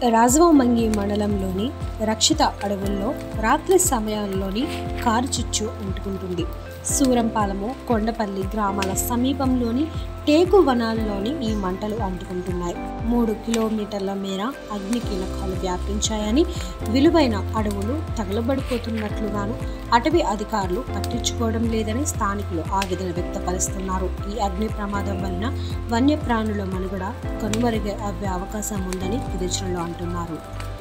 రాజవమంగి మండలంలోని రక్షిత అడవుల్లో రాత్రి సమయాల్లోని కారు చుచ్చు అంటుకుంటుంది సూరంపాలెము కొండపల్లి గ్రామాల సమీపంలోని టేకు వనాల్లోని ఈ మంటలు అంటుకుంటున్నాయి మూడు కిలోమీటర్ల మేర అగ్ని కీలకాలు వ్యాపించాయని విలువైన అడవులు తగలబడిపోతున్నట్లుగాను అటవీ అధికారులు పట్టించుకోవడం లేదని స్థానికులు ఆవేదన వ్యక్తపరుస్తున్నారు ఈ అగ్ని ప్రమాదం వలన వన్యప్రాణుల మనుగడ కనుమరుగే అవ్వే అవకాశం ఉందని గిరిజనులు అంటున్నారు